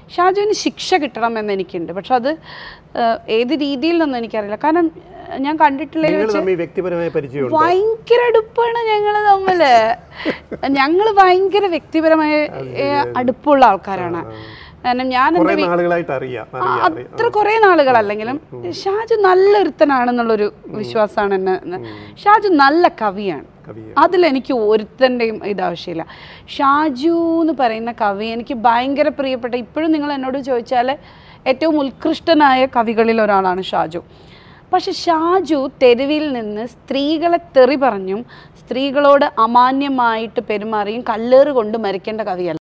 ഷാജുവിന് ശിക്ഷ കിട്ടണമെന്ന് എനിക്കുണ്ട് പക്ഷെ അത് ഏഹ്, ഏത് രീതിയിൽ നിന്നും എനിക്കറിയില്ല കാരണം ഏഹ്, ഞാൻ കണ്ടിട്ടുള്ളതിൽ നിങ്ങൾ വെച്ച് തമ്മിൽ വ്യക്തിപരമായ പരിചയമുണ്ട് ഭയങ്കര അടുപ്പാണ് ഞങ്ങൾ തമ്മില് ഞങ്ങൾ ഭയങ്കര വ്യക്തിപരമായ ഏഹ്, അടുപ്പമുള്ള ആൾക്കാരാണ് കാരണം ഞാൻ കുറെ എൻ്റെ വീ- നാളുകളായിട്ട് അറിയാം ആ, അറിയാം അറിയാം. അത്ര കുറേ നാളുകളല്ലെങ്കിലും ഷാജു നല്ലൊരുത്തനാണെന്നുള്ളൊരു വിശ്വാസമാണ് എന്നെ ഷാജു നല്ല കവിയാണ് കവിയെ അതിലെനിക്ക് ഒരുത്തൻ്റെയും ഇത് ആവശ്യമില്ല ഷാജു എന്ന് പറയുന്ന കവി എനിക്ക് ഭയങ്കര പ്രിയപ്പെട്ട ഇപ്പോഴും നിങ്ങൾ എന്നോട് ചോദിച്ചാൽ ഏറ്റവും ഉത്കൃഷ്ടനായ കവികളിൽ ഒരാളാണ് ഷാജു പക്ഷെ ഷാജു തെരുവിൽ നിന്ന് സ്ത്രീകളെ തെറി പറഞ്ഞും സ്ത്രീകളോട് അമാന്യമായിട്ട് പെരുമാറിയും കല്ലേറ് കൊണ്ട് മരിക്കേണ്ട കവിയല്ല